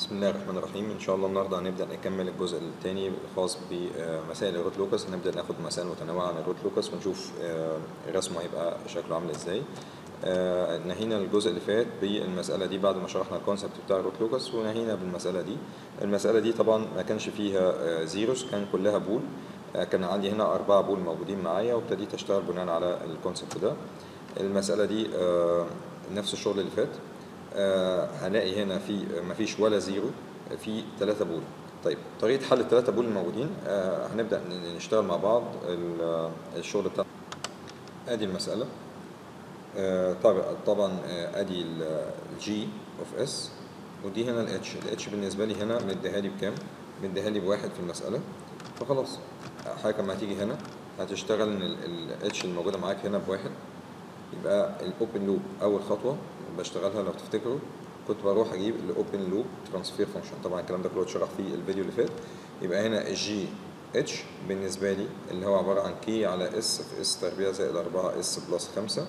بسم الله الرحمن الرحيم ان شاء الله النهارده هنبدا نكمل الجزء الثاني الخاص بمسائل الروت لوكس هنبدا ناخد مسائل متنوعه عن الروت لوكس ونشوف آه، رسمه هيبقى شكله عامل ازاي آه، نهينا الجزء اللي فات بالمساله دي بعد ما شرحنا الكونسبت بتاع الروت لوكس ونهينا بالمساله دي المساله دي طبعا ما كانش فيها آه، زيروز كان كلها بول آه، كان عندي هنا أربعة بول موجودين معايا وابتديت أشتغل بناء على الكونسبت ده المسألة دي آه، نفس الشغل اللي فات آه، هلاقي هنا في مفيش ولا زيرو في ثلاثة بول طيب طريقة حل الثلاثة بول الموجودين آه، هنبدأ ن- نشتغل مع بعض ال- الشغل بتاع ادي المسألة آه، طبعا طبعا آه، ادي الجي اوف اس ودي هنا الاتش الاتش بالنسبة لي هنا مديها لي بكام؟ مديها لي بواحد في المسألة فخلاص حضرتك لما هتيجي هنا هتشتغل ان الاتش الموجودة معاك هنا بواحد يبقى الاوبن لوب اول خطوه بشتغلها لو تفتكروا كنت بروح اجيب الاوبن لوب ترانسفير فانكشن طبعا الكلام ده كله اتشرح في الفيديو اللي فات يبقى هنا الجي اتش بالنسبه لي اللي هو عباره عن كي على اس في اس تربيع زائد 4 اس بلس 5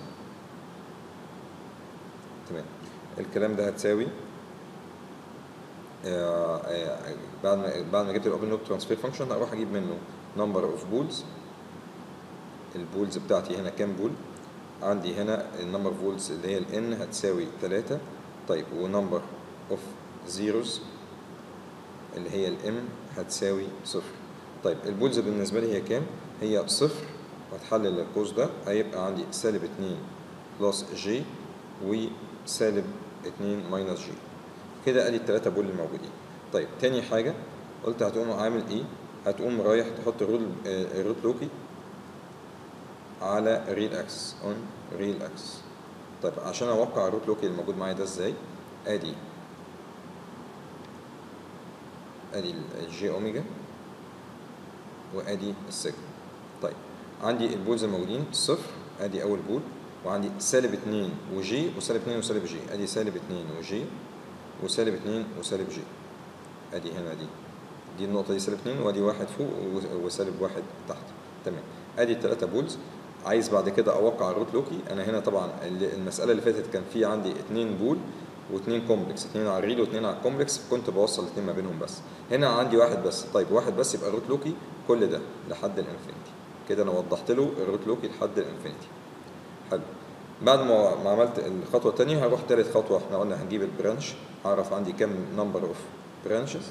تمام الكلام ده هتساوي آه، آه، بعد ما بعد ما جبت الاوبن لوب ترانسفير فانكشن اروح اجيب منه نمبر اوف بولز البولز بتاعتي هنا كام بول عندي هنا النمبر فولتس اللي هي الان هتساوي 3 طيب ونمبر اوف زيروز اللي هي الام هتساوي صفر طيب البولز بالنسبة لي هي كام؟ هي صفر وهتحلل القوس ده هيبقى عندي سالب 2 بلس جي وسالب 2 ماينس جي كده ادي التلاتة بول الموجودين طيب تاني حاجة قلت هتقوم عامل ايه؟ هتقوم رايح تحط الرول آه، الروت لوكي على ريل اكس اون ريل اكس طيب عشان اوقع الروت لوكي الموجود معايا ده ازاي ادي ادي الجي اوميجا وادي السيجما طيب عندي البولز الموجودين صفر ادي اول بول وعندي سالب 2 وجي وسالب 2 وسالب جي ادي سالب 2 وجي وسالب 2 وسالب جي ادي هنا دي دي النقطة دي سالب 2 وادي واحد فوق و- وسالب واحد تحت تمام ادي الثلاثة بولز عايز بعد كده اوقع الروت لوكي انا هنا طبعا ال- المسألة اللي فاتت كان في عندي اتنين بول واثنين كومبلكس اثنين على الريل واثنين على الكومبلكس كنت بوصل الاثنين ما بينهم بس هنا عندي واحد بس طيب واحد بس يبقى الروت لوكي كل ده لحد الانفينيتي كده انا وضحت له الروت لوكي لحد الانفينيتي حلو بعد ما ما عملت الخطوه الثانيه هروح ثالث خطوه احنا قلنا هنجيب البرانش اعرف عندي كام نمبر اوف برانشز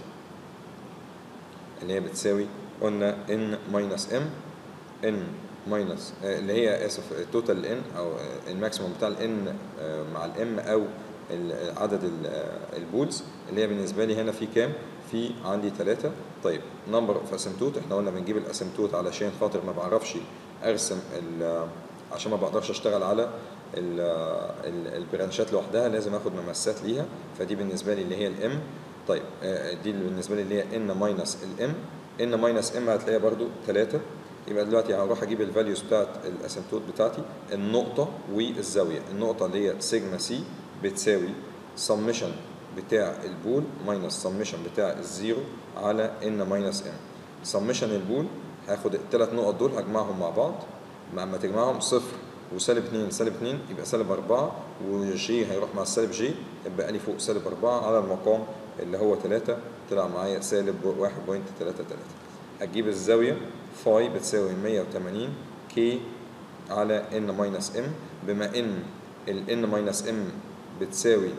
اللي هي بتساوي قلنا ان ماينس ام ان ماينس اللي هي اسف التوتال ان او آه، الماكسيموم بتاع الان مع الام او ال- عدد ال- آه، البولز اللي هي بالنسبه لي هنا في كام؟ في عندي ثلاثة طيب نمبر اوف اسيمتوت احنا قلنا بنجيب الاسيمتوت علشان خاطر ما بعرفش ارسم ال- عشان ما بقدرش اشتغل على ال- ال- البرانشات لوحدها لازم اخد ممسات ليها فدي بالنسبه لي اللي هي الام طيب آه، دي اللي بالنسبه لي اللي هي ان ماينس الام ان ماينس ام هتلاقيها برضو 3 يبقى دلوقتي هروح اجيب الفاليوز بتاعت الاسيمتوت بتاعتي النقطه والزاويه النقطه اللي هي سيجما سي بتساوي سمشن بتاع البول ماينس سمشن بتاع الزيرو على ان ماينس ام سمشن البول هاخد الثلاث نقط دول هجمعهم مع بعض مع ما تجمعهم صفر وسالب 2 سالب 2 يبقى سالب 4 وجي هيروح مع السالب جي يبقى لي فوق سالب 4 على المقام اللي هو 3 طلع معايا سالب 1.33 هتجيب الزاوية فاي بتساوي 180 كي على ان ماينس ام بما ان ال ان ماينس ام بتساوي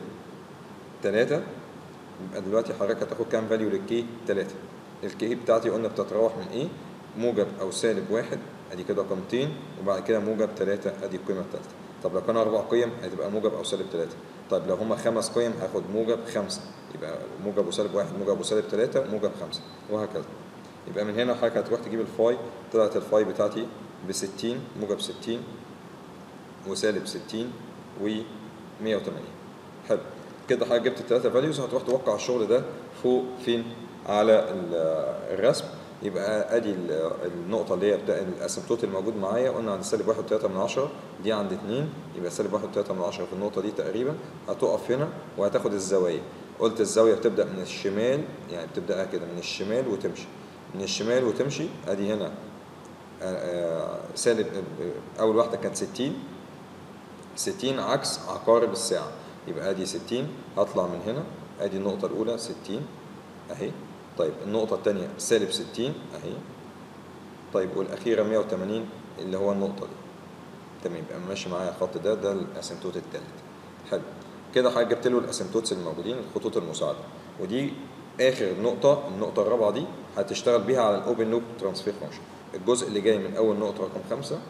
3 يبقى دلوقتي حضرتك هتاخد كام فاليو للكي 3 الكي بتاعتي قلنا بتتراوح من ايه موجب او سالب واحد ادي كده قيمتين وبعد كده موجب 3 ادي القيمه الثالثه طب لو كانوا اربع قيم هتبقى موجب او سالب 3 طيب لو هما خمس قيم هاخد موجب 5 يبقى موجب وسالب واحد موجب وسالب 3 موجب 5 وهكذا يبقى من هنا حضرتك هتروح تجيب الفاي طلعت الفاي بتاعتي ب 60 موجب 60 وسالب 60 و 180 حلو كده حضرتك جبت الثلاثه فاليوز هتروح توقع الشغل ده فوق فين على ال- الرسم يبقى ادي ال- النقطه اللي هي بتاع الاسيمتوت الموجود معايا قلنا عند سالب 1.3 من 10 دي عند 2 يبقى سالب 1.3 من 10 في النقطه دي تقريبا هتقف هنا وهتاخد الزوايا قلت الزاويه بتبدا من الشمال يعني بتبداها كده من الشمال وتمشي من الشمال وتمشي ادي هنا آه، آه، سالب آه، اول واحده كانت 60 60 عكس عقارب الساعة يبقى ادي 60 هطلع من هنا ادي النقطة الأولى 60 اهي طيب النقطة الثانية سالب 60 اهي طيب والأخيرة 180 اللي هو النقطة دي تمام يبقى ماشي معايا الخط ده ده الاسيمتوت الثالث حلو كده حضرتك جبت له الاسيمتوتس الموجودين الخطوط المساعدة ودي آخر نقطة النقطة الرابعة دي هتشتغل بيها على الأوبن لوب ترانسفير فانكشن الجزء اللي جاي من أول نقطة رقم خمسة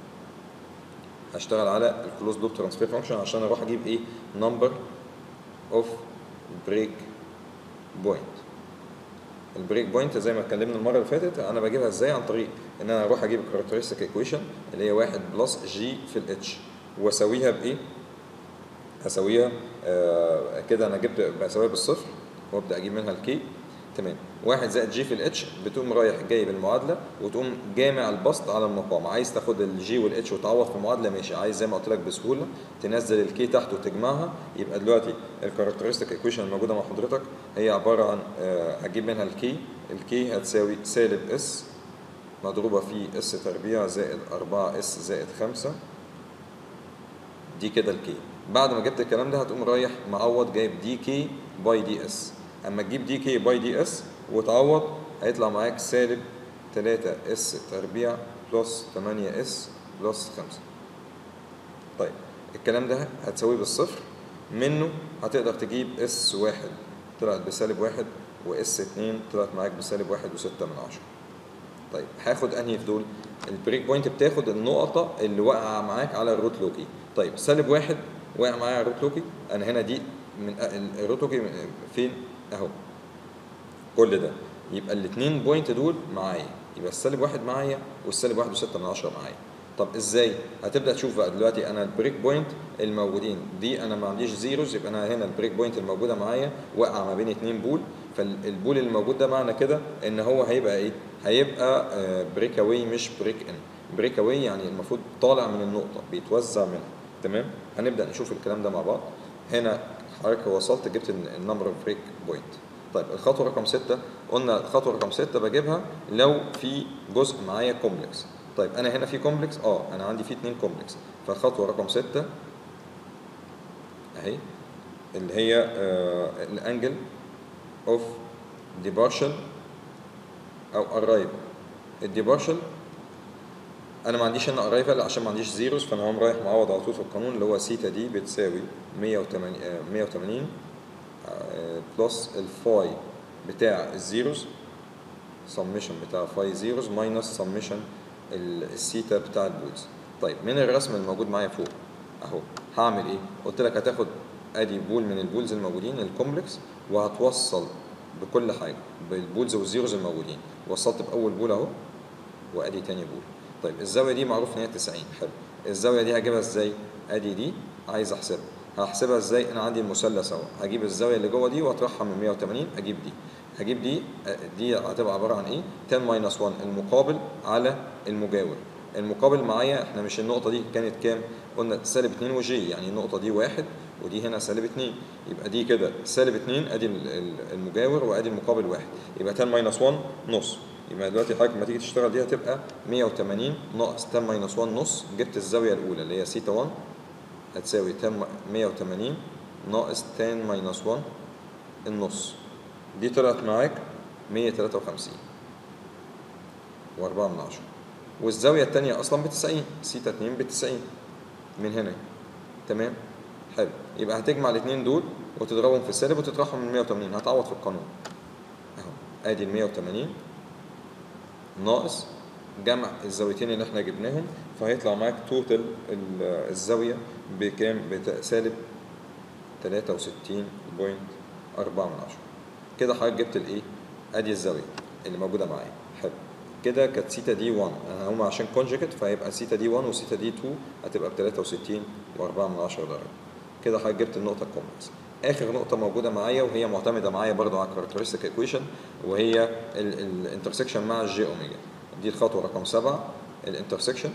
هشتغل على الكلوز لوب ترانسفير فانكشن عشان اروح اجيب ايه نمبر اوف بريك بوينت البريك بوينت زي ما اتكلمنا المره اللي فاتت انا بجيبها ازاي عن طريق ان انا اروح اجيب الكاركترستيك ايكويشن اللي هي 1 بلس جي في الاتش واسويها بايه هسويها آه كده انا جبت بسويها بالصفر وابدا اجيب منها الكي تمام واحد زائد جي في الاتش بتقوم رايح جايب المعادله وتقوم جامع البسط على المقام عايز تاخد الجي والاتش وتعوض في معادله ماشي عايز زي ما قلت لك بسهوله تنزل الكي تحت وتجمعها يبقى دلوقتي الكاركترستيك ايكويشن الموجوده مع حضرتك هي عباره عن آه هتجيب منها الكي الكي هتساوي سالب اس مضروبه في اس تربيع زائد 4 اس زائد 5 دي كده الكي بعد ما جبت الكلام ده هتقوم رايح معوض جايب دي كي باي دي اس اما تجيب دي كي باي دي اس وتعوض هيطلع معاك سالب 3 اس تربيع بلس 8 اس بلس 5 طيب الكلام ده هتساويه بالصفر منه هتقدر تجيب اس واحد طلعت بسالب واحد واس اتنين طلعت معاك بسالب واحد وستة من عشرة طيب هاخد انهي في دول البريك بوينت بتاخد النقطة اللي واقعة معاك على الروت لوكي طيب سالب واحد واقع معايا على الروت لوكي انا هنا دي من الروت لوكي فين اهو كل ده يبقى الاثنين بوينت دول معايا يبقى السالب واحد معايا والسالب واحد وستة من عشرة معايا طب ازاي هتبدا تشوف بقى دلوقتي انا البريك بوينت الموجودين دي انا ما عنديش زيروز يبقى انا هنا البريك بوينت الموجوده معايا واقعه ما بين اتنين بول فالبول الموجود ده معنى كده ان هو هيبقى ايه هيبقى بريك اواي مش بريك ان بريك اواي يعني المفروض طالع من النقطه بيتوزع منها تمام هنبدا نشوف الكلام ده مع بعض هنا حضرتك وصلت جبت النمبر اوف بريك بوينت طيب الخطوه رقم 6 قلنا الخطوه رقم 6 بجيبها لو في جزء معايا كومبلكس طيب انا هنا في كومبلكس اه انا عندي في اتنين كومبلكس فالخطوه رقم 6 اهي اللي هي آه الانجل اوف ديبارشل او ارايفل الديبارشل انا ما عنديش هنا ارايفل عشان ما عنديش زيروز فانا هقوم رايح معوض على طول في القانون اللي هو سيتا دي بتساوي 180 آه 180 آه بلس الفاي بتاع الزيروز سميشن بتاع فاي زيروز ماينس سميشن السيتا بتاع البولز طيب من الرسم الموجود معايا فوق اهو هعمل ايه قلت لك هتاخد ادي بول من البولز الموجودين الكومبلكس وهتوصل بكل حاجه بالبولز والزيروز الموجودين وصلت باول بول اهو وادي تاني بول طيب الزاويه دي معروف ان هي 90 حلو الزاويه دي هجيبها ازاي ادي دي عايز احسبها هحسبها ازاي انا عندي المثلث اهو هجيب الزاويه اللي جوه دي واطرحها من 180 اجيب دي هجيب دي دي هتبقى عباره عن ايه 10 ماينس 1 المقابل على المجاور المقابل معايا احنا مش النقطه دي كانت كام قلنا سالب 2 وجي يعني النقطه دي واحد ودي هنا سالب 2 يبقى دي كده سالب 2 ادي المجاور وادي المقابل واحد يبقى 10 ماينس 1 نص يبقى دلوقتي حضرتك لما تيجي تشتغل دي هتبقى 180 ناقص 10 ماينس 1 نص جبت الزاويه الاولى اللي هي سيتا 1 هتساوي 10 180 ناقص 10 ماينس 1 النص دي طلعت معاك 153 و4 من عشرة والزاوية التانية أصلا ب 90 سيتا 2 ب 90 من هنا تمام حلو يبقى هتجمع الاثنين دول وتضربهم في السالب وتطرحهم من 180 هتعوض في القانون اهو ادي ال 180 ناقص جمع الزاويتين اللي احنا جبناهم فهيطلع معاك توتال الزاوية بكام بسالب 63.4 من عشرة كده حضرتك جبت الايه ادي الزاويه اللي موجوده معايا حلو كده كانت سيتا دي 1 انا هما عشان كونجكت فهيبقى سيتا دي 1 وسيتا دي 2 هتبقى ب 63 و4 من 10 درجه كده حضرتك جبت النقطه الكومبلكس اخر نقطه موجوده معايا وهي معتمده معايا برضو على الكاركترستيك ايكويشن وهي الانترسكشن مع الجي اوميجا دي الخطوه رقم 7 الانترسكشن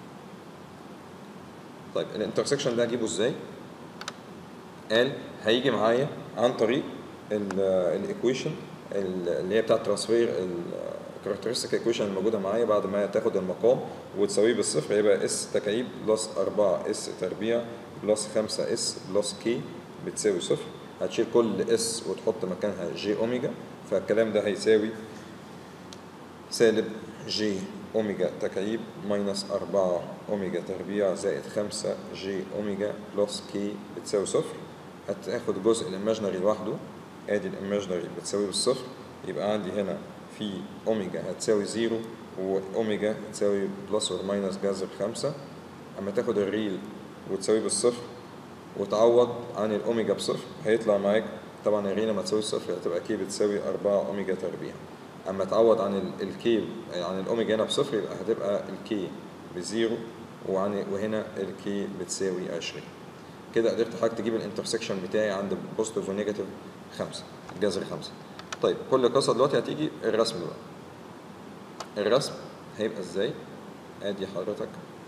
طيب الانترسكشن ده اجيبه ازاي قال هيجي معايا عن طريق الايكويشن اللي هي بتاعه ترانسفير الكاركترستيك ايكويشن الموجوده معايا بعد ما تاخد المقام وتساويه بالصفر يبقى اس تكعيب بلس 4 اس تربيع بلس 5 اس بلس كي بتساوي صفر هتشيل كل اس وتحط مكانها جي اوميجا فالكلام ده هيساوي سالب جي اوميجا تكعيب ماينس 4 اوميجا تربيع زائد 5 جي اوميجا بلس كي بتساوي صفر هتاخد جزء الايماجنري لوحده ادي الايماجنري بتساوي بالصفر يبقى عندي هنا في اوميجا هتساوي زيرو واوميجا هتساوي بلس اور ماينس جذر 5 اما تاخد الريل وتساوي بالصفر وتعوض عن الاوميجا بصفر هيطلع معاك طبعا الريل لما تساوي صفر هتبقى كي بتساوي 4 اوميجا تربيع اما تعوض عن ال- الكي عن الاوميجا هنا بصفر يبقى هتبقى الكي بزيرو وعن وهنا الكي بتساوي 20 كده قدرت حضرتك تجيب الانترسكشن بتاعي عند بوزيتيف ونيجاتيف 5 جذر 5 طيب كل قصه دلوقتي هتيجي الرسم بقى الرسم هيبقى ازاي ادي حضرتك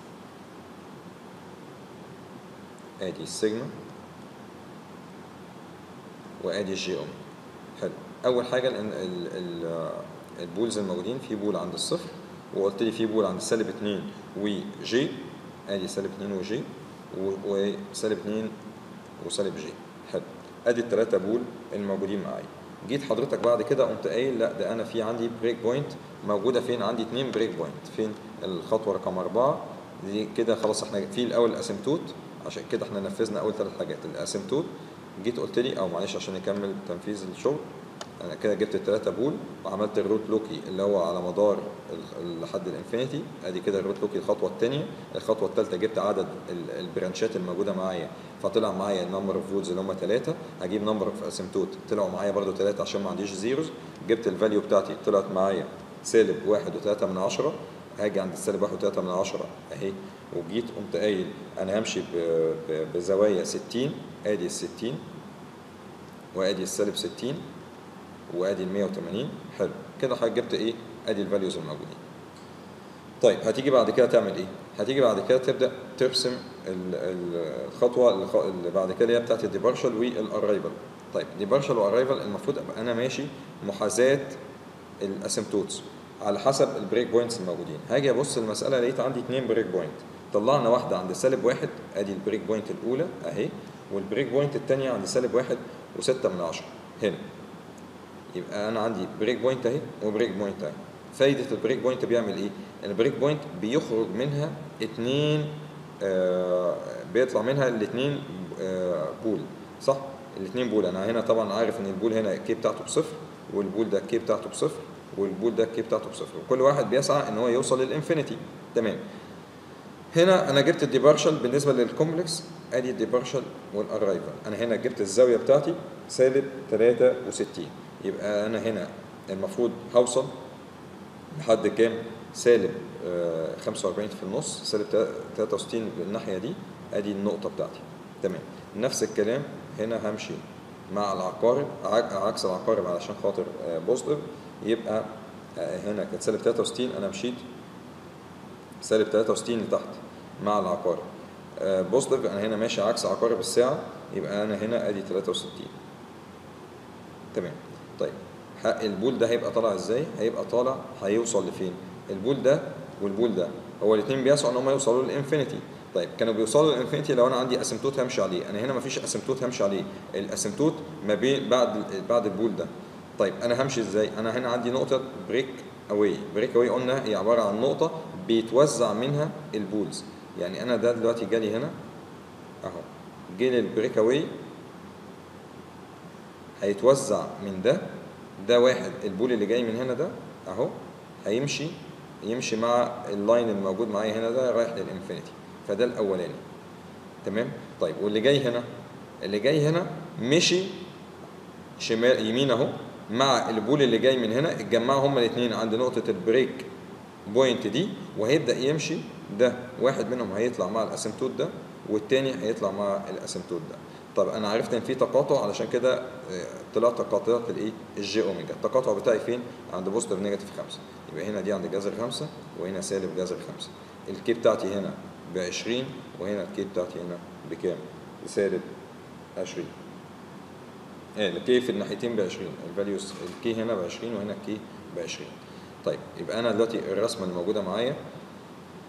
ادي السيجما وادي الجي اوميجا حلو اول حاجه ال ال ال البولز الموجودين في بول عند الصفر وقلت لي في بول عند سالب 2 وجي ادي سالب 2 وجي و- وسالب 2 وسالب جي حلو ادي الثلاثه بول الموجودين معايا جيت حضرتك بعد كده قمت قايل لا ده انا في عندي بريك بوينت موجوده فين عندي اثنين بريك بوينت فين الخطوه رقم أربعة دي كده خلاص احنا في الاول الاسيمتوت عشان كده احنا نفذنا اول ثلاث حاجات الاسيمتوت جيت قلت لي او معلش عشان نكمل تنفيذ الشغل انا كده جبت الثلاثه بول وعملت الروت لوكي اللي هو على مدار ال- لحد الانفينيتي ادي كده الروت لوكي الخطوه الثانيه الخطوه الثالثه جبت عدد ال- البرانشات الموجوده معايا فطلع معايا النمبر اوف فولز اللي هم ثلاثه هجيب نمبر اوف اسيمتوت طلعوا معايا برده ثلاثه عشان ما عنديش زيروز جبت الفاليو بتاعتي طلعت معايا سالب واحد وثلاثة من عشرة هاجي عند السالب واحد وثلاثة من عشرة اهي وجيت قمت قايل انا همشي ب- ب- بزوايا 60 ادي ال 60 وادي السالب 60 وادي ال 180 حلو كده حضرتك جبت ايه ادي الفاليوز الموجودين طيب هتيجي بعد كده تعمل ايه هتيجي بعد كده تبدا ترسم ال- ال- الخطوه اللي خ- اللي بعد كده اللي هي بتاعت الديبارشل والارايفل طيب ديبارشل وارايفل المفروض ابقى انا ماشي محاذاه الاسيمتوتس على حسب البريك بوينتس الموجودين هاجي ابص المساله لقيت عندي اثنين بريك بوينت طلعنا واحده عند سالب واحد ادي البريك بوينت الاولى اهي والبريك بوينت الثانيه عند سالب واحد وستة من عشرة هنا يبقى انا عندي بريك بوينت اهي وبريك بوينت اهي فايده البريك بوينت بيعمل ايه البريك بوينت بيخرج منها اتنين آه بيطلع منها الاثنين آه بول صح الاثنين بول انا هنا طبعا عارف ان البول هنا الكي بتاعته بصفر والبول ده الكي بتاعته بصفر والبول ده الكي بتاعته بصفر وكل واحد بيسعى ان هو يوصل للانفينيتي تمام هنا انا جبت الديبارشل بالنسبه للكومبلكس ادي الديبارشل والارايفل انا هنا جبت الزاويه بتاعتي سالب 63 يبقى انا هنا المفروض هوصل لحد كام سالب آه، 45 في النص سالب 63 للناحيه دي ادي النقطه بتاعتي تمام نفس الكلام هنا همشي مع العقارب عك- عكس العقارب علشان خاطر بوزيتيف يبقى آه، هنا كانت سالب 63 انا مشيت سالب 63 لتحت مع العقارب بوزيتيف انا هنا ماشي عكس عقارب الساعه يبقى انا هنا ادي 63 تمام طيب ه- البول ده هيبقى طالع ازاي هيبقى طالع هيوصل لفين البول ده والبول ده هو الاثنين بيسعوا ان هم يوصلوا للانفينيتي طيب كانوا بيوصلوا للانفينيتي لو انا عندي اسيمتوت همشي عليه انا هنا مفيش اسيمتوت همشي عليه الاسيمتوت ما بين بعد بعد البول ده طيب انا همشي ازاي انا هنا عندي نقطه بريك اواي بريك اواي قلنا هي عباره عن نقطه بيتوزع منها البولز يعني انا ده دلوقتي جالي هنا اهو جه البريك اواي هيتوزع من ده ده واحد البول اللي جاي من هنا ده اهو هيمشي يمشي مع اللاين الموجود معايا هنا ده رايح للانفينيتي فده الاولاني تمام طيب واللي جاي هنا اللي جاي هنا مشي شمال يمين اهو مع البول اللي جاي من هنا اتجمعوا هما الاثنين عند نقطة البريك بوينت دي وهيبدأ يمشي ده واحد منهم هيطلع مع الاسيمتوت ده والتاني هيطلع مع الاسيمتوت ده طب انا عرفت ان في تقاطع علشان كده آه، طلعت تقاطعات الايه الجي اوميجا التقاطع بتاعي فين عند بوزيتيف نيجاتيف 5 يبقى هنا دي عند جذر 5 وهنا سالب جذر 5 الكي بتاعتي هنا ب 20 وهنا الكي بتاعتي هنا بكام بسالب 20 ايه الكي في الناحيتين ب 20 الفاليوز الكي هنا ب 20 وهنا الكي ب 20 طيب يبقى انا دلوقتي الرسمه اللي موجوده معايا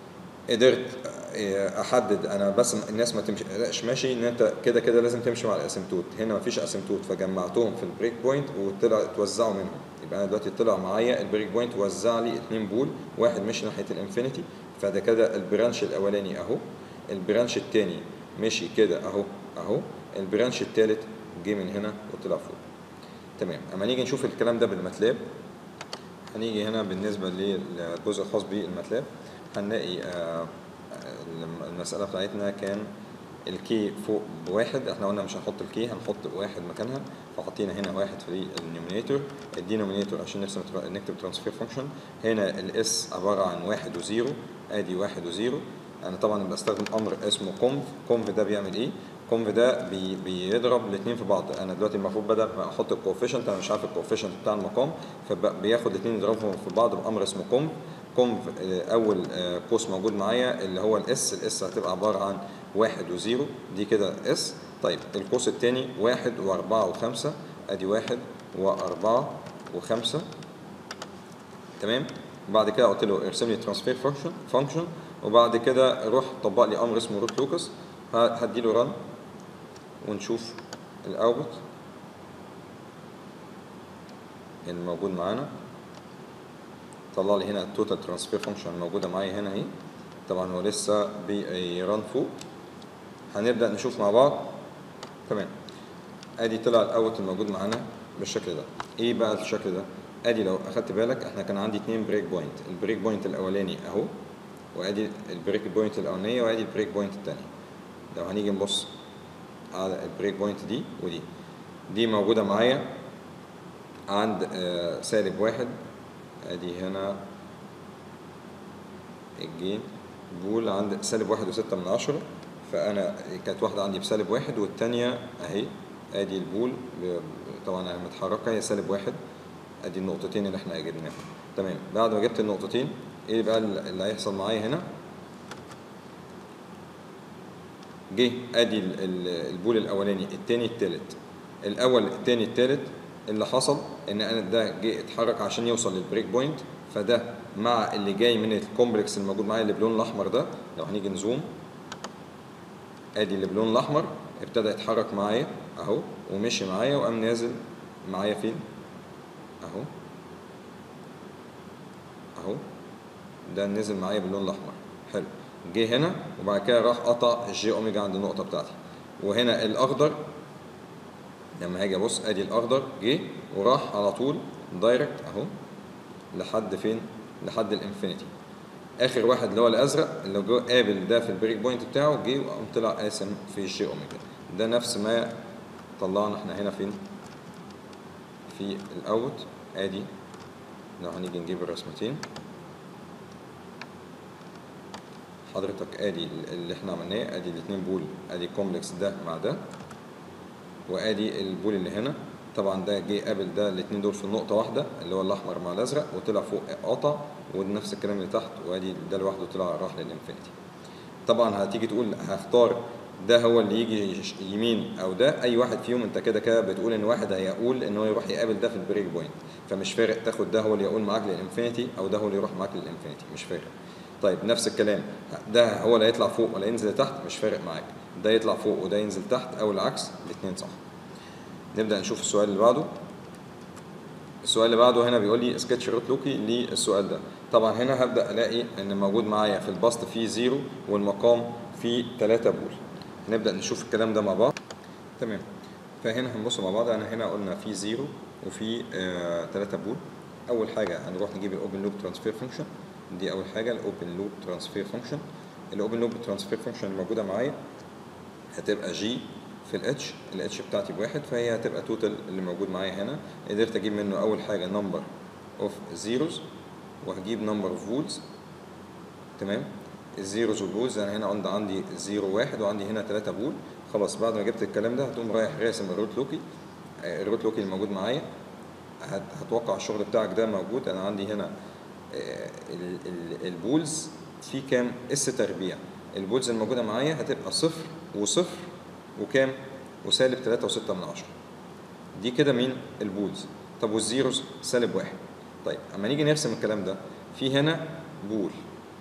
قدرت آه، احدد انا بس الناس ما تمشيش ماشي ان انت كده كده لازم تمشي مع الاسيمتوت هنا ما فيش اسيمتوت فجمعتهم في البريك بوينت وطلع توزعوا منهم يبقى انا دلوقتي طلع معايا البريك بوينت وزع لي اتنين بول واحد مشي ناحيه الانفينيتي فده كده البرانش الاولاني اهو البرانش التاني مشي كده اهو اهو البرانش التالت جه من هنا وطلع فوق تمام اما نيجي نشوف الكلام ده بالماتلاب هنيجي هنا بالنسبه للجزء الخاص بالماتلاب هنلاقي آه، المسألة بتاعتنا كان الكي فوق بواحد احنا قلنا مش هنحط الكي هنحط واحد مكانها فحطينا هنا واحد في النيومينيتور الدينومينيتور عشان نرسم ترا- نكتب ترانسفير فانكشن هنا الاس عبارة عن واحد وزيرو ادي واحد وزيرو انا طبعا بستخدم امر اسمه كونف كونف ده بيعمل ايه كونف ده بي بيضرب الاثنين في بعض انا دلوقتي المفروض بدل ما احط الكوفيشنت انا مش عارف الكوفيشنت بتاع المقام فبياخد الاثنين يضربهم في بعض بامر اسمه كونف كونف آه، اول آه، قوس موجود معايا اللي هو الاس الاس هتبقى عباره عن واحد وزيرو دي كده اس طيب القوس الثاني واحد واربعه وخمسه ادي واحد واربعه وخمسه تمام بعد كده قلت له ارسم لي ترانسفير فانكشن فانكشن وبعد كده روح طبق لي امر اسمه روت لوكس هدي له رن ونشوف الاوتبوت الموجود معانا طلع لي هنا التوتال ترانسفير فانكشن الموجوده معايا هنا اهي طبعا هو لسه بيران فوق هنبدا نشوف مع بعض تمام ادي طلع الاوت الموجود معانا بالشكل ده ايه بقى الشكل ده ادي لو اخدت بالك احنا كان عندي اتنين بريك بوينت البريك بوينت الاولاني اهو وادي البريك بوينت الاولانيه وادي البريك بوينت الثانيه لو هنيجي نبص على البريك بوينت دي ودي دي موجوده معايا عند آه، سالب واحد ادي هنا الجين بول عند سالب واحد وستة من عشرة فأنا كانت واحدة عندي بسالب واحد والتانية أهي أدي البول ب- طبعا أنا متحركة هي سالب واحد أدي النقطتين اللي احنا جبناهم تمام بعد ما جبت النقطتين إيه بقى اللي هيحصل معايا هنا جه ادي ال- ال- البول الاولاني التاني التالت الاول التاني التالت اللي حصل ان انا ده جه اتحرك عشان يوصل للبريك بوينت فده مع اللي جاي من الكومبلكس الموجود معايا اللي باللون الاحمر ده لو هنيجي نزوم ادي اللي باللون الاحمر ابتدى يتحرك معايا اهو ومشي معايا وقام نازل معايا فين اهو اهو ده نزل معايا باللون الاحمر حلو جه هنا وبعد كده راح قطع الجي اوميجا عند النقطه بتاعتي وهنا الاخضر لما هاجي ابص ادي الاخضر جه وراح على طول دايركت اهو لحد فين لحد الانفينيتي اخر واحد اللي هو الازرق اللي جو قابل ده في البريك بوينت بتاعه جه وقام طلع قاسم في الجي اوميجا ده نفس ما طلعنا احنا هنا فين في الاوت ادي لو هنيجي نجيب الرسمتين حضرتك ادي اللي احنا عملناه ادي الاتنين بول ادي كومبلكس ده مع ده وادي البول اللي هنا طبعا ده جه قابل ده الاتنين دول في نقطة واحدة اللي هو الأحمر مع الأزرق وطلع فوق قطع ونفس الكلام اللي تحت وادي ده لوحده طلع راح للإنفينيتي طبعا هتيجي تقول هختار ده هو اللي يجي يش- يمين او ده اي واحد فيهم انت كده كده بتقول ان واحد هيقول ان هو يروح يقابل ده في البريك بوينت فمش فارق تاخد ده هو اللي يقول معاك للانفينيتي او ده هو اللي يروح معاك للانفينيتي مش فارق طيب نفس الكلام ده هو اللي هيطلع فوق ولا ينزل تحت مش فارق معاك ده يطلع فوق وده ينزل تحت او العكس الاثنين صح نبدا نشوف السؤال اللي بعده السؤال اللي بعده هنا بيقول لي سكتش روت لوكي للسؤال ده طبعا هنا هبدا الاقي ان موجود معايا في البسط فيه زيرو والمقام فيه 3 بول هنبدا نشوف الكلام ده مع بعض تمام فهنا هنبص مع بعض انا هنا قلنا في زيرو وفي 3 بول اول حاجه هنروح نجيب الاوبن لوب ترانسفير فانكشن دي اول حاجه الاوبن لوب ترانسفير فانكشن الاوبن لوب ترانسفير فانكشن الموجوده معايا هتبقى جي في الاتش الاتش بتاعتي بواحد فهي هتبقى توتال اللي موجود معايا هنا قدرت اجيب منه اول حاجه نمبر اوف زيروز وهجيب نمبر اوف فولز تمام الزيروز والبولز انا هنا عندي عندي زيرو واحد وعندي هنا ثلاثة بول خلاص بعد ما جبت الكلام ده هتقوم رايح راسم الروت لوكي آه، الروت لوكي اللي موجود معايا هت- هتوقع الشغل بتاعك ده موجود انا عندي هنا آه، ال- ال- البولز في كام اس تربيع البولز الموجوده معايا هتبقى صفر وصفر وكام وسالب تلاتة وستة من عشرة دي كده مين البولز طب والزيروز سالب واحد طيب اما نيجي نرسم الكلام ده في هنا بول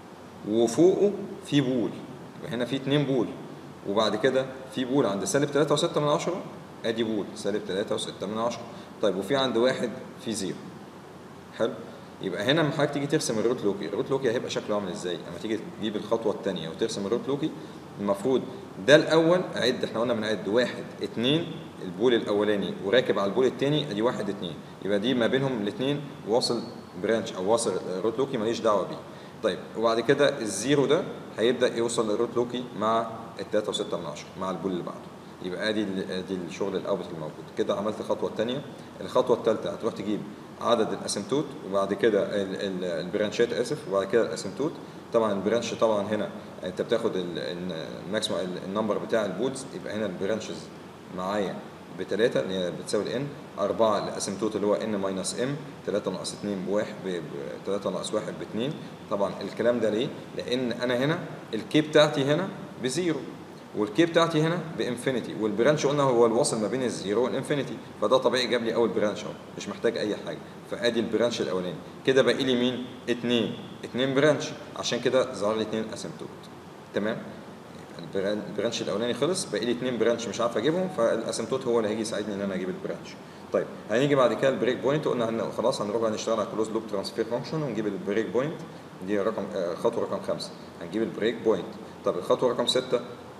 وفوقه في بول يبقى هنا في اتنين بول وبعد كده في بول عند سالب 3 و6 من عشرة ادي بول سالب 3 و6 من عشرة طيب وفي عند واحد في زيرو حلو يبقى هنا لما حضرتك تيجي ترسم الروت لوكي الروت لوكي هيبقى شكله عامل ازاي لما تيجي تجيب الخطوه الثانيه وترسم الروت لوكي المفروض ده الاول اعد احنا قلنا بنعد واحد اتنين البول الاولاني وراكب على البول الثاني ادي واحد اتنين يبقى دي ما بينهم الاثنين واصل برانش او واصل روت لوكي ماليش دعوه بيه طيب وبعد كده الزيرو ده هيبدا يوصل للروت لوكي مع التلاتة وستة من عشرة مع البول اللي بعده يبقى ادي ال- ادي الشغل الاوبت الموجود كده عملت الخطوه الثانيه الخطوه الثالثه هتروح تجيب عدد الاسيمتوت وبعد كده ال- ال- البرانشات اسف وبعد كده الاسيمتوت طبعا البرانش طبعا هنا انت بتاخد ال- ال- الماكسيمم ال- النمبر بتاع البولز يبقى هنا البرانشز معايا بثلاثة اللي هي بتساوي الان أربعة الاسيمتوت اللي هو ان ماينس ام 3 ناقص 2 بواحد ب 3 ناقص 1 ب 2 طبعا الكلام ده ليه؟ لأن أنا هنا الكي بتاعتي هنا بزيرو والكي بتاعتي هنا بانفينيتي والبرانش قلنا هو الواصل ما بين الزيرو والانفينيتي فده طبيعي جاب لي اول برانش اهو مش محتاج اي حاجه فادي البرانش الاولاني كده باقي لي مين؟ اتنين اتنين برانش عشان كده ظهر لي اتنين اسيمتوت تمام؟ البران- البرانش الاولاني خلص باقي لي اتنين برانش مش عارف اجيبهم فالاسيمتوت هو اللي هيجي يساعدني ان انا اجيب البرانش طيب هنيجي بعد كده البريك بوينت قلنا هن خلاص هنروح بقى نشتغل على كلوز لوب ترانسفير فانكشن ونجيب البريك بوينت دي رقم آه، خطوه رقم خمسه هنجيب البريك بوينت طب الخطوه رقم سته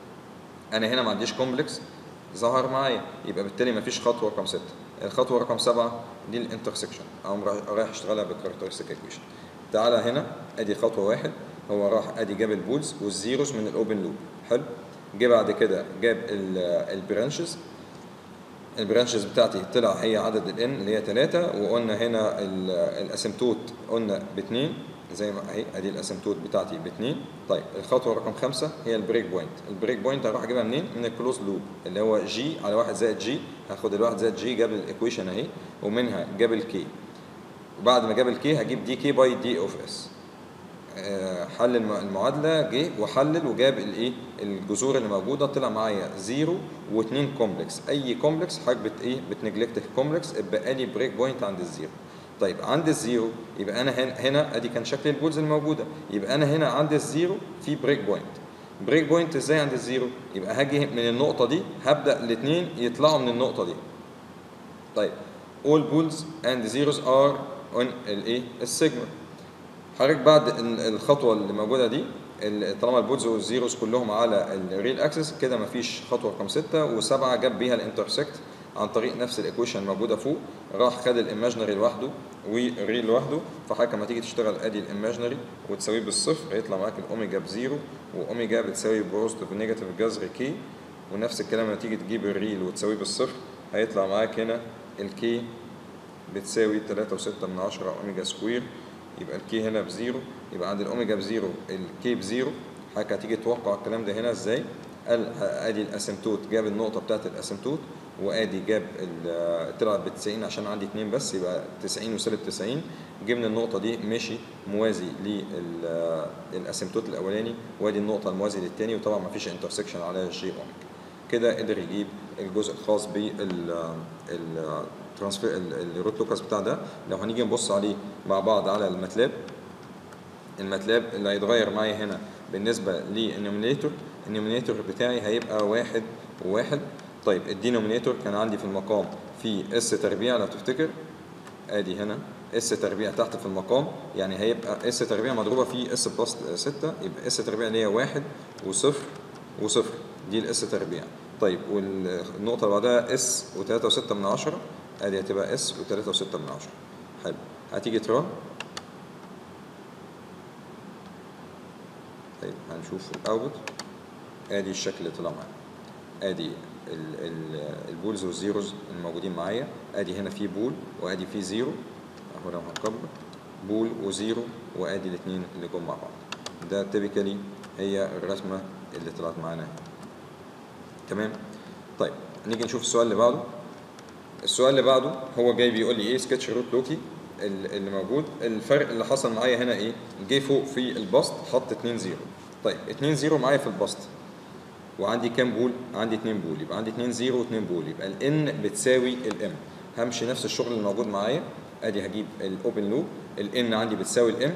انا هنا ما عنديش كومبلكس ظهر معايا يبقى بالتالي ما فيش خطوه رقم 6 الخطوه رقم 7 دي الانترسكشن اقوم رايح- رايح اشتغلها بالكاركترستيك ايكويشن تعالى هنا ادي خطوه واحد هو راح ادي جاب البولز والزيروز من الاوبن لوب حلو جه بعد كده جاب البرانشز البرانشز بتاعتي طلع هي عدد الان اللي هي 3 وقلنا هنا ال- الاسيمتوت قلنا باثنين زي ما اهي ادي الاسيمتوت بتاعتي باثنين طيب الخطوه رقم خمسة هي البريك بوينت البريك بوينت هروح اجيبها منين من الكلوز لوب اللي هو جي على 1 زائد جي هاخد الواحد زائد جي جاب الايكويشن اهي ومنها جاب الكي وبعد ما جاب الكي هجيب دي كي باي دي اوف اس آه، حل الم- المعادله جه وحلل وجاب الايه الجذور اللي موجوده طلع معايا زيرو واثنين كومبلكس اي كومبلكس حضرتك بت ايه بتنجلكت الكومبلكس اتبقى لي بريك بوينت عند الزيرو طيب عند الزيرو يبقى انا هنا هنا ادي كان شكل البولز الموجوده يبقى انا هنا عند الزيرو في بريك بوينت بريك بوينت ازاي عند الزيرو يبقى هاجي من النقطه دي هبدا الاثنين يطلعوا من النقطه دي طيب all bulls and zeros are on الايه السيجما حضرتك بعد ال- الخطوه اللي موجوده دي ال- طالما البولز والزيروز كلهم على الريل اكسس كده مفيش خطوه رقم 6 وسبعه جاب بيها الانترسكت عن طريق نفس الايكويشن الموجوده فوق راح خد الايماجنري لوحده والريل لوحده فحضرتك لما تيجي تشتغل ادي الايماجنري وتساويه بالصفر هيطلع معاك الاوميجا بزيرو واوميجا بتساوي بوزيتيف ونيجاتيف جذر كي ونفس الكلام لما تيجي تجيب الريل وتساويه بالصفر هيطلع معاك هنا الكي بتساوي 3.6 من 10 اوميجا سكوير يبقى الكي هنا بزيرو يبقى عند الاوميجا بزيرو الكي بزيرو حضرتك هتيجي توقع الكلام ده هنا ازاي؟ قال ادي الاسيمتوت جاب النقطه بتاعت الاسيمتوت وادي جاب ال- طلع ب 90 عشان عندي اتنين بس يبقى 90 وسالب 90 جبنا النقطه دي مشي موازي للاسيمتوت الاولاني وادي النقطه الموازي للتاني وطبعا ما فيش انترسكشن على الجي اوميجا كده قدر يجيب الجزء الخاص بال الترانسفير الروت لوكاس بتاع ده لو هنيجي نبص عليه مع بعض على الماتلاب الماتلاب اللي هيتغير معايا هنا بالنسبه للنومينيتور النومينيتور بتاعي هيبقى واحد وواحد طيب الدينومينيتور كان عندي في المقام في اس تربيع لو تفتكر ادي هنا اس تربيع تحت في المقام يعني هيبقى اس تربيع مضروبه في اس بلس 6 يبقى اس تربيع اللي هي واحد وصفر وصفر دي الاس تربيع طيب والنقطة اللي بعدها اس و3 و6 من عشرة ادي هتبقى اس و3 و6 من عشرة حلو هتيجي ترى طيب هنشوف الاوتبوت ادي الشكل اللي طلع معايا ادي ال- ال- البولز والزيروز الموجودين معايا ادي هنا في بول وادي في زيرو اهو لو هنكبر بول وزيرو وادي الاثنين اللي جم مع بعض ده تيبيكالي هي الرسمه اللي طلعت معانا هنا. تمام طيب نيجي نشوف السؤال اللي بعده السؤال اللي بعده هو جاي بيقول لي ايه سكتش روت لوكي ال- اللي موجود الفرق اللي حصل معايا هنا ايه جه فوق في البسط حط 2 0 طيب 2 0 معايا في البسط وعندي كام بول عندي 2 بول يبقى عندي 2 0 و2 بول يبقى الان بتساوي الام همشي نفس الشغل اللي موجود معايا ادي هجيب الاوبن لوب الان عندي بتساوي الام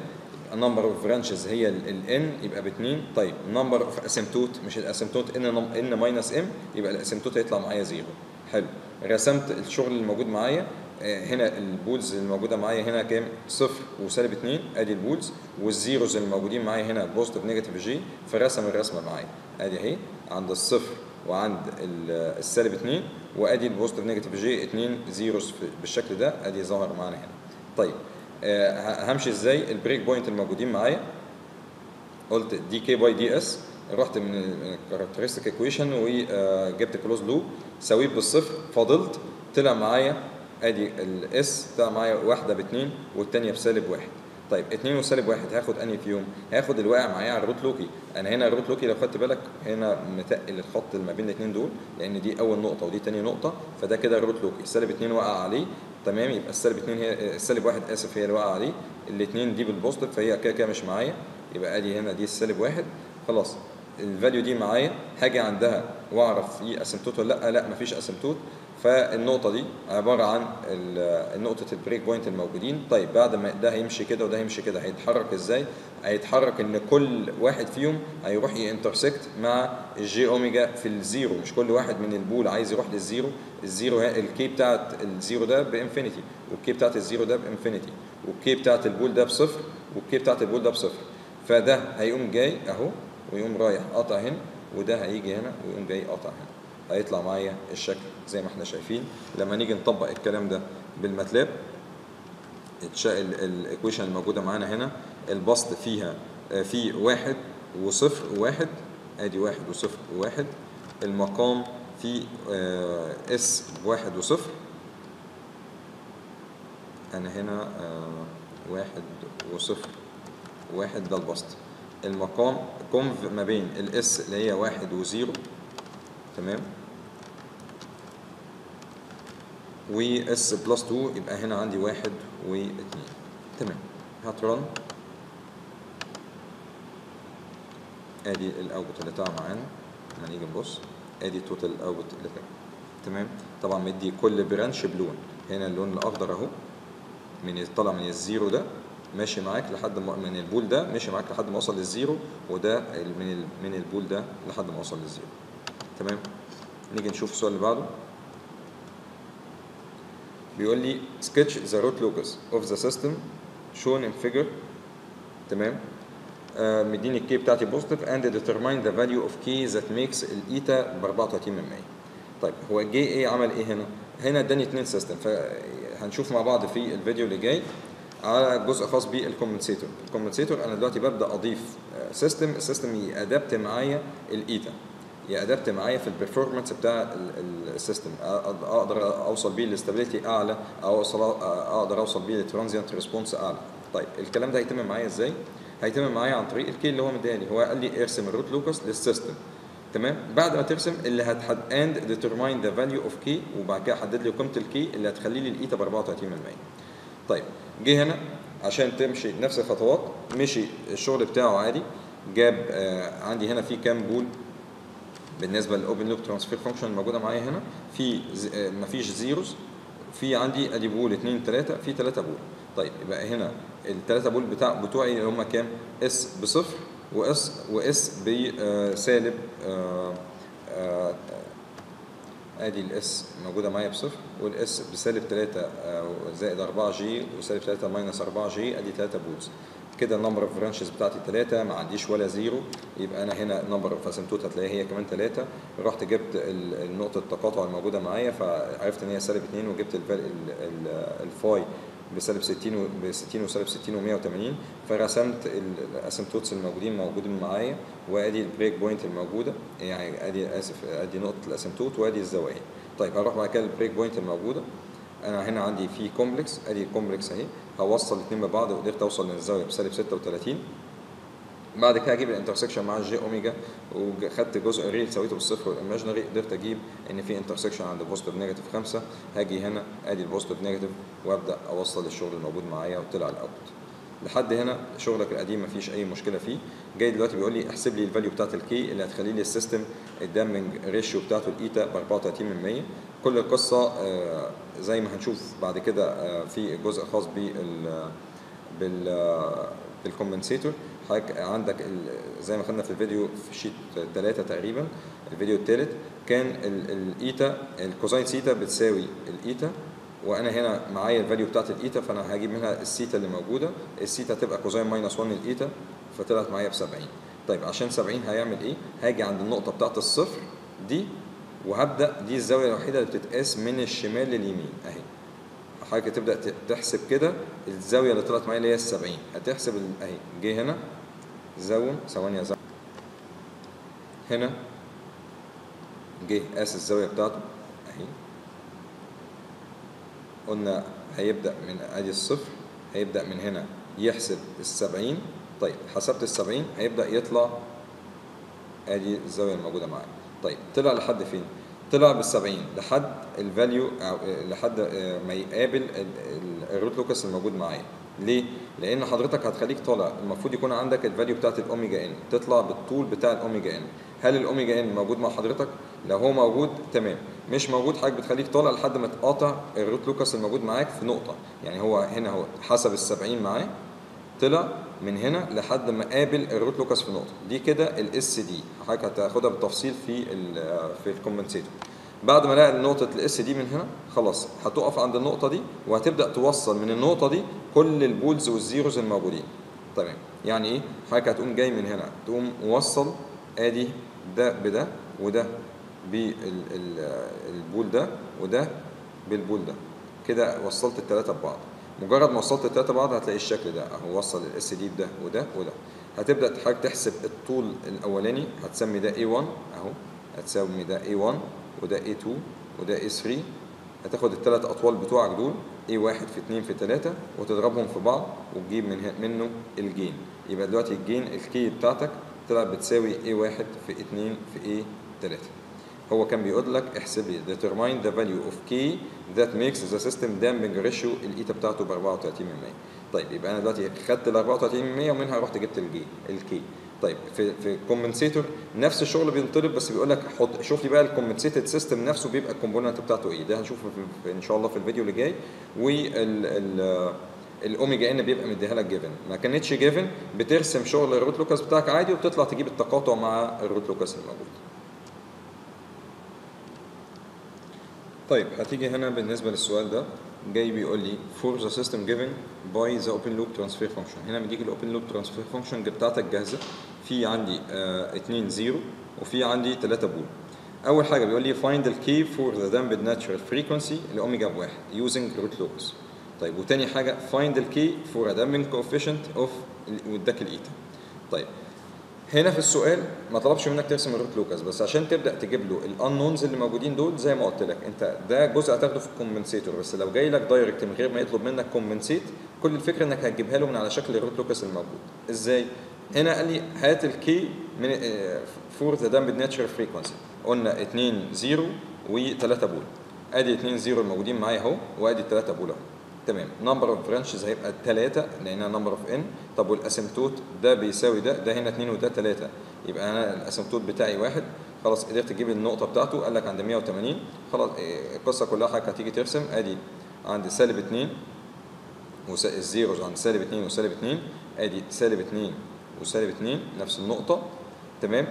النمبر اوف برانشز هي الان يبقى باثنين طيب النمبر اوف اسيمتوت مش الاسيمتوت ان ان ماينس ام يبقى الاسيمتوت هيطلع معايا زيرو حلو رسمت الشغل اللي موجود معايا آه، هنا البولز اللي موجوده معايا هنا كام؟ صفر وسالب 2 ادي البولز والزيروز اللي موجودين معايا هنا بوزيتيف نيجاتيف جي فرسم الرسمه معايا ادي اهي عند الصفر وعند ال- السالب 2 وادي البوزيتيف نيجاتيف جي 2 زيروز في- بالشكل ده ادي ظهر معانا هنا. طيب آه، ه- همشي ازاي البريك بوينت الموجودين معايا قلت دي كي باي دي اس رحت من الكاركترستيك ايكويشن وجبت كلوز لوب سويت بالصفر فضلت طلع معايا ادي الاس طلع معايا واحده باثنين والثانيه بسالب واحد طيب اثنين وسالب واحد هاخد انهي فيهم؟ هاخد اللي واقع معايا على الروت لوكي، انا هنا الروت لوكي لو خدت بالك هنا متقل الخط اللي ما بين الاثنين دول لان دي اول نقطه ودي ثاني نقطه فده كده الروت لوكي، سالب اثنين وقع عليه تمام يبقى السالب اثنين هي السالب واحد اسف هي اللي وقع عليه، الاثنين دي بالبوزيتيف فهي كده كده مش معايا يبقى ادي هنا دي السالب واحد خلاص الفاليو دي معايا هاجي عندها واعرف في اسيمتوت ولا لا لا مفيش اسيمتوت فالنقطة دي عبارة عن ال- نقطة البريك بوينت الموجودين طيب بعد ما ده هيمشي كده وده هيمشي كده هيتحرك ازاي؟ هيتحرك ان كل واحد فيهم هيروح ينترسكت مع الجي اوميجا في الزيرو مش كل واحد من البول عايز يروح للزيرو الزيرو ه- الكي بتاعت الزيرو ده بانفينيتي والكي بتاعت الزيرو ده بانفينيتي والكي بتاعت البول ده بصفر والكي بتاعت البول ده بصفر فده هيقوم جاي اهو ويقوم رايح قاطع هنا وده هيجي هنا ويقوم جاي قاطع هنا هيطلع معايا الشكل زي ما احنا شايفين لما نيجي نطبق الكلام ده بالماتلاب الايكويشن الموجوده معانا هنا البسط فيها آه، في واحد وصفر وواحد ادي واحد وصفر وواحد المقام في اس بواحد وصفر انا هنا آه، واحد وصفر واحد ده البسط المقام كونف ما بين الاس اللي هي واحد وزيرو تمام واس بلس 2 يبقى هنا عندي واحد واثنين تمام هترن ادي الاوتبوت اللي طلع معانا لما نيجي نبص ادي توتال الاوتبوت اللي طلع تمام طبعا مدي كل برانش بلون هنا اللون الاخضر اهو من طالع من الزيرو ده ماشي معاك لحد ما من البول ده ماشي معاك لحد ما وصل للزيرو وده ال- من ال- من البول ده لحد ما وصل للزيرو تمام نيجي نشوف السؤال اللي بعده بيقول لي sketch the root locus of the system shown in figure تمام آه مديني الكي بتاعتي بوزيتيف and determine the value of key that makes الايتا ب 34 من 100 طيب هو جه ايه عمل ايه هنا؟ هنا اداني اتنين سيستم فهنشوف مع بعض في الفيديو اللي جاي على جزء خاص بالكومنسيتور الكومنسيتور انا دلوقتي ببدا اضيف سيستم السيستم يادبت معايا الايتا يادبت معايا في البرفورمانس بتاع ال- ال- السيستم أ- اقدر اوصل بيه الاستابيليتي اعلى او اوصل اقدر اوصل بيه للترانزيانت ريسبونس اعلى طيب الكلام ده هيتم معايا ازاي هيتم معايا عن طريق الكي اللي هو مديهالي هو قال لي ارسم الروت لوكس للسيستم تمام بعد ما ترسم اللي هتحد اند ديترماين ذا فاليو اوف كي وبعد كده حدد لي قيمه الكي اللي هتخلي لي الايتا ب 34 من 100 طيب جه هنا عشان تمشي نفس الخطوات مشي الشغل بتاعه عادي جاب آه عندي هنا في كام بول بالنسبه للاوبن لوب ترانسفير فانكشن الموجوده معايا هنا في ز- آه، مفيش زيروز في عندي ادي بول 2 3 في 3 بول طيب يبقى هنا الثلاثه بول بتاع بتوعي اللي هم كام اس بصفر واس واس بسالب آه، آه، ادي الاس موجوده معايا بصفر والاس بسالب 3 زائد 4 جي وسالب 3 ماينس 4 جي ادي 3 بولز كده النمبر اوف برانشز بتاعتي 3 ما عنديش ولا زيرو يبقى انا هنا نمبر اوف اسيمتوت هتلاقيها هي كمان 3 رحت جبت ال- النقطه التقاطع الموجوده معايا فعرفت ان هي سالب 2 وجبت الفال- ال- ال- الفاي بسالب 60 و ب 60 وسالب 60 و180 فرسمت ال- الاسيمتوتس الموجودين موجودين معايا وادي البريك بوينت الموجوده يعني ادي اسف ادي نقطه الاسيمتوت وادي الزوايا طيب هروح بعد كده البريك بوينت الموجوده انا هنا عندي في كومبلكس ادي كومبلكس اهي هوصل الاثنين ببعض وقدرت اوصل للزاويه بسالب 36 بعد كده اجيب الانترسكشن مع الجي اوميجا وخدت جزء ريل سويته بالصفر والايماجينري قدرت اجيب ان في انترسكشن عند بوزيتيف نيجاتيف 5 هاجي هنا ادي البوزيتيف نيجاتيف وابدا اوصل الشغل الموجود معايا وطلع الاوتبوت لحد هنا شغلك القديم مفيش اي مشكله فيه جاي دلوقتي بيقول لي احسب لي الفاليو بتاعت الكي اللي هتخلي لي السيستم الدامنج ريشيو بتاعته الايتا ب 34 من 100 كل القصه آه، زي ما هنشوف بعد كده آه، في جزء خاص بال بال في الكومبنسيتور حضرتك عندك ال- زي ما خدنا في الفيديو في شيت 3 تقريبا الفيديو الثالث كان ال- الايتا الكوزاين سيتا بتساوي الايتا وانا هنا معايا الفاليو بتاعت الايتا فانا هجيب منها السيتا اللي موجوده السيتا تبقى كوزاين ماينس 1 الايتا فطلعت معايا ب 70 طيب عشان 70 هيعمل ايه؟ هاجي عند النقطه بتاعت الصفر دي وهبدا دي الزاويه الوحيده اللي بتتقاس من الشمال لليمين اهي حضرتك تبدا ت- تحسب كده الزاويه اللي طلعت معايا اللي هي ال 70 هتحسب ال- اهي جه هنا زوم ثواني يا زوم هنا جه قاس الزاويه بتاعته اهي قلنا هيبدا من ادي الصفر هيبدا من هنا يحسب ال 70 طيب حسبت ال 70 هيبدا يطلع ادي الزاويه الموجوده معايا طيب طلع لحد فين طلع بال 70 لحد الفاليو او آه، لحد آه، ما يقابل ال- ال- الروت لوكس الموجود معايا ليه لان حضرتك هتخليك طالع المفروض يكون عندك الفاليو بتاعت الاوميجا ان تطلع بالطول بتاع الاوميجا ان هل الاوميجا ان موجود مع حضرتك لو هو موجود تمام مش موجود حضرتك بتخليك طالع لحد ما تقاطع الروت لوكس الموجود معاك في نقطه يعني هو هنا هو حسب ال 70 معاه طلع من هنا لحد ما قابل الروت لوكس في نقطه دي كده الاس دي حضرتك هتاخدها بالتفصيل في ال في الكومنسيتور بعد ما لقى نقطه الاس دي من هنا خلاص هتقف عند النقطه دي وهتبدا توصل من النقطه دي كل البولز والزيروز الموجودين تمام يعني ايه حضرتك هتقوم جاي من هنا تقوم موصل ادي ده بده وده بالبول ده وده بالبول ده كده وصلت الثلاثه ببعض مجرد ما وصلت الثلاثه ببعض هتلاقي الشكل ده اهو وصل الاس دي بده وده وده هتبدا حضرتك تحسب الطول الاولاني هتسمي ده A1 اهو هتسمي ده A1 وده A2 وده A3 هتاخد الثلاث اطوال بتوعك دول A1 في 2 في 3 وتضربهم في بعض وتجيب من هنا- منه الجين يبقى دلوقتي الجين الكي بتاعتك طلعت بتساوي A1 في 2 في A3 هو كان بيقول لك احسب لي determine the value of k that makes the system damping ratio الايتا بتاعته ب 34% طيب يبقى انا دلوقتي خدت ال 34% ومنها رحت جبت الجي الكي طيب في في الكومبنسيتور نفس الشغل بينطلب بس بيقول لك حط شوف لي بقى الكومبنسيتد سيستم نفسه بيبقى الكومبوننت بتاعته ايه ده هنشوفه في في ان شاء الله في الفيديو اللي جاي وال ال الاوميجا ان بيبقى مديها لك جيفن ما كانتش جيفن بترسم شغل الروت لوكاس بتاعك عادي وبتطلع تجيب التقاطع مع الروت لوكاس الموجود طيب هتيجي هنا بالنسبة للسؤال ده جاي بيقول لي for the system given by the open loop transfer function هنا مديك الاوبن لوب ترانسفير فانكشن بتاعتك جاهزة في عندي 2 0 وفي عندي 3 بول أول حاجة بيقول لي find the key for the damped natural frequency لأوميجا بواحد using root locus طيب وتاني حاجة find the key for a damping coefficient of واداك الإيتا طيب هنا في السؤال ما طلبش منك ترسم الروت لوكاس بس عشان تبدا تجيب له الانونز اللي موجودين دول زي ما قلت لك انت ده جزء هتاخده في الكومبنسيتور بس لو جاي لك دايركت من غير ما يطلب منك كومبنسيت كل الفكره انك هتجيبها له من على شكل الروت لوكاس الموجود ازاي هنا قال لي هات الكي من فور ذا دامبد ناتشرال فريكونسي قلنا 2 0 و3 بول ادي 2 0 الموجودين معايا اهو وادي 3 بول اهو تمام نمبر اوف برانشز هيبقى 3 لانها نمبر اوف ان طب والاسيمتوت ده بيساوي ده ده هنا 2 وده 3 يبقى انا الاسيمتوت بتاعي واحد خلاص قدرت تجيب النقطه بتاعته قال لك عند 180 خلاص إيه، القصه كلها حضرتك هتيجي ترسم ادي عند سالب 2 والزيروز عند سالب 2 وسالب 2 ادي سالب 2 وسالب 2 نفس النقطه تمام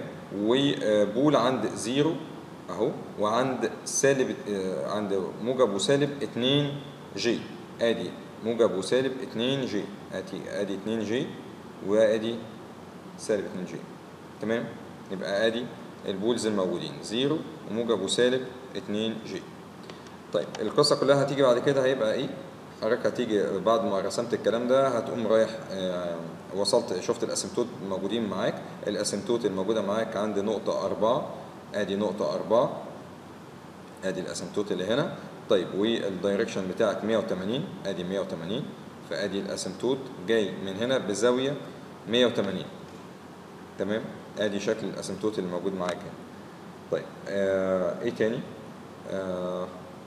وبول عند زيرو اهو وعند سالب آه، عند موجب وسالب 2 جي ادي موجب وسالب 2 جي ادي ادي 2 جي وادي سالب 2 جي تمام يبقى ادي البولز الموجودين زيرو وموجب وسالب 2 جي طيب القصه كلها هتيجي بعد كده هيبقى ايه حضرتك هتيجي بعد ما رسمت الكلام ده هتقوم رايح آه، وصلت شفت الاسيمتوت الموجودين معاك الاسيمتوت الموجوده معاك عند نقطه أربعة ادي نقطه أربعة ادي الاسيمتوت اللي هنا طيب والدايركشن بتاعك 180 ادي 180 فادي الاسيمتوت جاي من هنا بزاويه 180 تمام ادي شكل الاسيمتوت اللي موجود معاك هنا طيب آه ايه تاني آه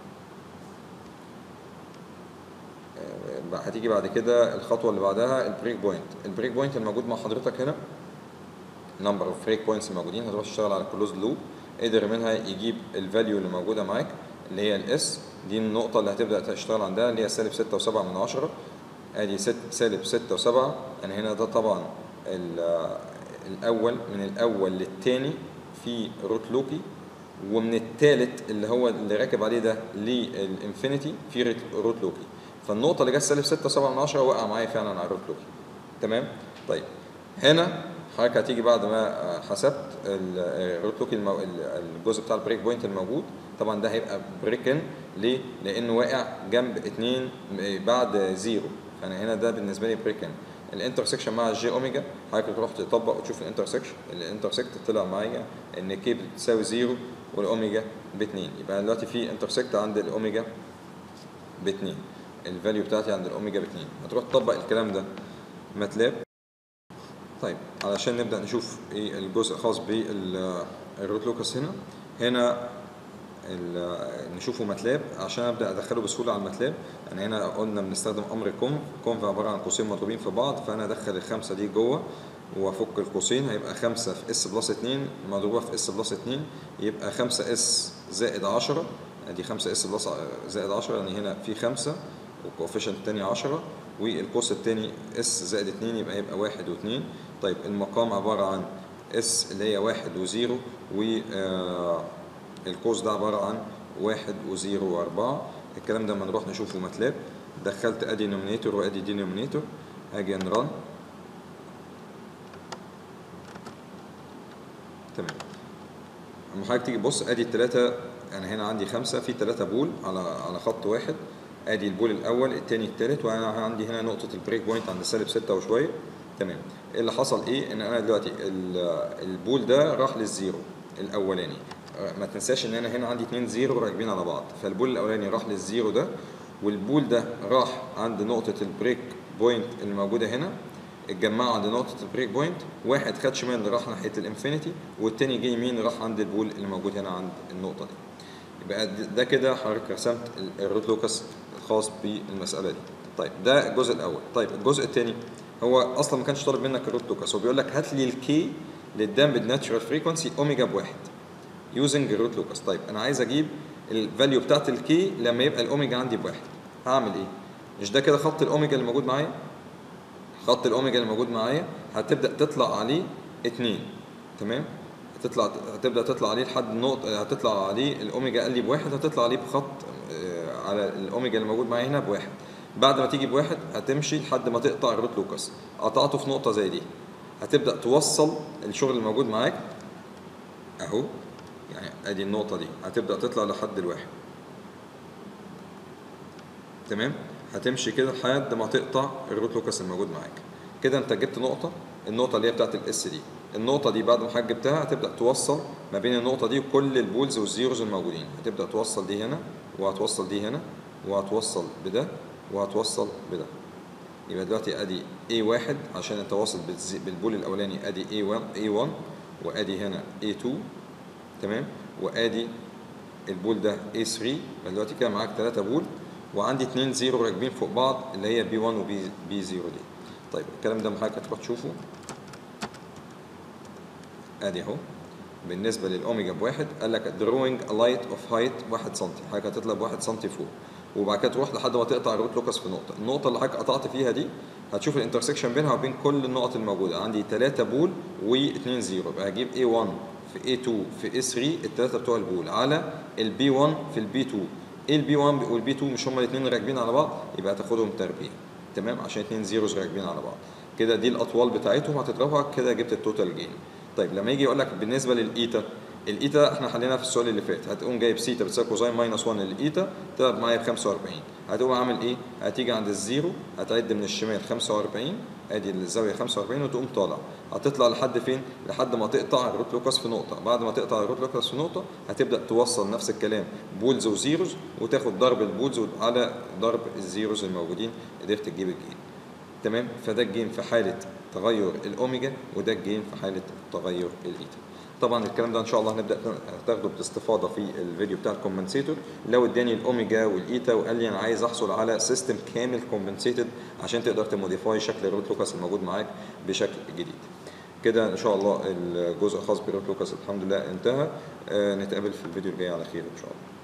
آه، هتيجي بعد كده الخطوه اللي بعدها البريك بوينت البريك بوينت الموجود مع حضرتك هنا نمبر اوف بريك بوينتس الموجودين هتروح تشتغل على كلوز لوب قدر منها يجيب الفاليو اللي موجوده معاك اللي هي الاس دي النقطه اللي هتبدا تشتغل عندها اللي هي سالب 6 و7 من عشرة ادي ست سالب ستة وسبعة يعني هنا ده طبعا ال- الاول من الاول للتاني في روت لوكي ومن التالت اللي هو اللي راكب عليه ده للانفينيتي في ريت- روت لوكي فالنقطة اللي جت سالب ستة وسبعة من عشرة وقع معايا فعلا على الروت لوكي تمام طيب هنا حضرتك هتيجي بعد ما آه، حسبت ال- آه، الروت لوكي المو... ال- الجزء بتاع البريك بوينت الموجود طبعا ده هيبقى بريك ان ليه؟ لانه واقع جنب اتنين م- بعد زيرو فانا هنا ده بالنسبه لي بريك ان الانترسكشن مع الجي اوميجا حضرتك تروح تطبق وتشوف الانترسكشن الانترسكت طلع معايا ان كي بتساوي زيرو والاوميجا باتنين يبقى دلوقتي في انترسكت عند الاوميجا باتنين الفاليو بتاعتي عند الاوميجا باتنين هتروح تطبق الكلام ده ماتلاب طيب علشان نبدا نشوف ايه الجزء الخاص بالروت لوكس هنا هنا ال- نشوفه ماتلاب عشان ابدا ادخله بسهوله على الماتلاب يعني هنا قلنا بنستخدم امر كونف كونف عباره عن قوسين مضروبين في بعض فانا ادخل الخمسه دي جوه وافك القوسين هيبقى 5 في اس بلس 2 مضروبه في اس بلس 2 يبقى 5 اس زائد 10 ادي 5 اس بلس زائد 10 يعني هنا في 5 والكوفيشنت الثاني 10 والقوس الثاني اس زائد 2 يبقى هيبقى 1 و2 طيب المقام عباره عن اس اللي هي 1 و0 و آه، القوس ده عباره عن 1 و0 و4 الكلام ده لما نروح نشوفه ماتلاب دخلت ادي نومينيتور وادي دينومينيتور هاجي نران تمام اما حضرتك تيجي تبص ادي الثلاثه يعني هنا عندي خمسه في ثلاثه بول على على خط واحد ادي البول الاول الثاني الثالث وانا عندي هنا نقطه البريك بوينت عند سالب ستة وشويه تمام إيه اللي حصل ايه ان انا دلوقتي ال- البول ده راح للزيرو الاولاني آه، ما تنساش ان انا هنا عندي اتنين زيرو راكبين على بعض فالبول الاولاني راح للزيرو ده والبول ده راح عند نقطه البريك بوينت الموجوده هنا اتجمعوا عند نقطة البريك بوينت واحد خد شمال راح ناحية الانفينيتي والتاني جه يمين راح عند البول اللي موجود هنا عند النقطة دي يبقى د- ده كده حضرتك رسمت ال- الروت لوكس الخاص بالمسألة دي طيب ده الجزء الأول طيب الجزء الثاني هو أصلا ما كانش طالب منك الروت لوكس هو بيقول لك هات لي الكي للدامبد ناتشورال فريكونسي اوميجا بواحد يوزنج الروت لوكس طيب أنا عايز أجيب الفاليو بتاعت الكي لما يبقى الأوميجا عندي بواحد هعمل إيه؟ مش ده كده خط الأوميجا اللي موجود معايا؟ خط الاوميجا اللي موجود معايا هتبدا تطلع عليه اتنين تمام هتطلع هتبدا تطلع عليه لحد النقطه هتطلع عليه الاوميجا قال لي بواحد هتطلع عليه بخط آه، على الاوميجا اللي موجود معايا هنا بواحد بعد ما تيجي بواحد هتمشي لحد ما تقطع الروت لوكاس قطعته في نقطه زي دي هتبدا توصل الشغل اللي موجود معاك اهو يعني ادي النقطه دي هتبدا تطلع لحد الواحد تمام هتمشي كده لحد ما تقطع الروت لوكاس الموجود معاك كده انت جبت نقطه النقطه اللي هي بتاعت الاس دي النقطه دي بعد ما حضرتك جبتها هتبدا توصل ما بين النقطه دي وكل البولز والزيروز الموجودين هتبدا توصل دي هنا وهتوصل دي هنا وهتوصل بده وهتوصل بده يبقى دلوقتي ادي A1 عشان انت واصل بالزي- بالبول الاولاني ادي A1 A1 وادي هنا A2 تمام وادي البول ده A3 يبقى دلوقتي كده معاك 3 بول وعندي 2 زيرو راكبين فوق بعض اللي هي B1 و B0 دي طيب الكلام ده حضرتك هتروح تشوفه ادي اهو بالنسبه للاوميجا بواحد قال لك drawing a light of height 1 سم حضرتك هتطلع ب 1 سم فوق وبعد كده تروح لحد ما تقطع الروت لوكاس في نقطه النقطه اللي حضرتك قطعت فيها دي هتشوف الانترسكشن بينها وبين كل النقط الموجوده عندي 3 بول و2 زيرو يبقى هجيب A1 في A2 في A3 الثلاثه بتوع البول على البي 1 في البي 2 ايه البي 1 والبي 2 مش هما الاثنين راكبين على بعض يبقى هتاخدهم تربيع تمام عشان اثنين زيروز راكبين على بعض كده دي الاطوال بتاعتهم هتضربها كده جبت التوتال جين طيب لما يجي يقول لك بالنسبه للايتا الايتا احنا حليناها في السؤال اللي فات هتقوم جايب سيتا بتساوي كوزين ماينس 1 للايتا تلعب معايا ب 45 هتقوم عامل ايه؟ هتيجي عند الزيرو هتعد من الشمال 45 ادي الزاويه 45 وتقوم طالع هتطلع لحد فين؟ لحد ما تقطع الروت لوكاس في نقطه بعد ما تقطع الروت لوكاس في نقطه هتبدا توصل نفس الكلام بولز وزيروز وتاخد ضرب البولز على ضرب الزيروز الموجودين قدرت تجيب الجين تمام فده الجين في حاله تغير الاوميجا وده الجين في حاله تغير الايتا طبعا الكلام ده ان شاء الله هنبدا تاخده باستفاضه في الفيديو بتاع الكومبنسيتور لو اداني الاوميجا والايتا وقال لي انا عايز احصل على سيستم كامل كومبنسيتد عشان تقدر تموديفاي شكل الروت لوكاس الموجود معاك بشكل جديد كده ان شاء الله الجزء الخاص بالروت لوكاس الحمد لله انتهى آه نتقابل في الفيديو الجاي على خير ان شاء الله